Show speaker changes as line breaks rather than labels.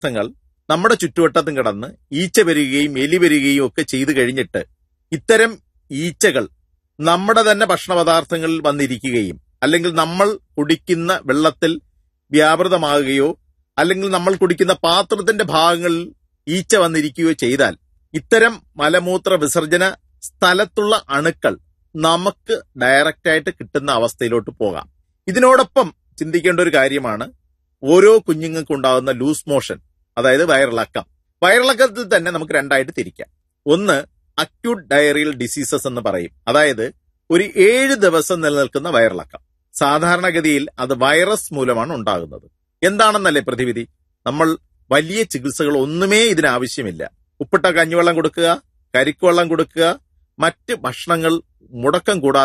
പദാർത്ഥങ്ങൾ നമ്മുടെ ചുറ്റുവട്ടത്തും കിടന്ന് ഈച്ച വരികയും എലി വരികയും ഒക്കെ ചെയ്തു കഴിഞ്ഞിട്ട് ഇത്തരം ഈച്ചകൾ നമ്മുടെ തന്നെ ഭക്ഷണ പദാർത്ഥങ്ങളിൽ വന്നിരിക്കുകയും അല്ലെങ്കിൽ നമ്മൾ കുടിക്കുന്ന വെള്ളത്തിൽ വ്യാപൃതമാകുകയോ അല്ലെങ്കിൽ നമ്മൾ കുടിക്കുന്ന പാത്രത്തിന്റെ ഭാഗങ്ങളിൽ ഈച്ച വന്നിരിക്കുകയോ ചെയ്താൽ ഇത്തരം മലമൂത്ര വിസർജന സ്ഥലത്തുള്ള അണുക്കൾ നമുക്ക് ഡയറക്റ്റ് ആയിട്ട് കിട്ടുന്ന അവസ്ഥയിലോട്ട് പോകാം ഇതിനോടൊപ്പം ചിന്തിക്കേണ്ട ഒരു കാര്യമാണ് ഓരോ കുഞ്ഞുങ്ങൾക്കും ഉണ്ടാകുന്ന ലൂസ് മോഷൻ അതായത് വയറിളക്കം വയറിളക്കത്തിൽ തന്നെ നമുക്ക് രണ്ടായിട്ട് തിരിക്കാം ഒന്ന് അക്യൂട്ട് ഡയറിയൽ ഡിസീസസ് എന്ന് പറയും അതായത് ഒരു ഏഴ് ദിവസം നിലനിൽക്കുന്ന വയറിളക്കം സാധാരണഗതിയിൽ അത് വൈറസ് മൂലമാണ് ഉണ്ടാകുന്നത് എന്താണെന്നല്ലേ പ്രതിവിധി നമ്മൾ വലിയ ചികിത്സകൾ ഒന്നുമേ ഇതിനാവശ്യമില്ല ഉപ്പിട്ട കഞ്ഞിവെള്ളം കൊടുക്കുക കരിക്കുവെള്ളം കൊടുക്കുക മറ്റ് ഭക്ഷണങ്ങൾ മുടക്കം കൂടാതെ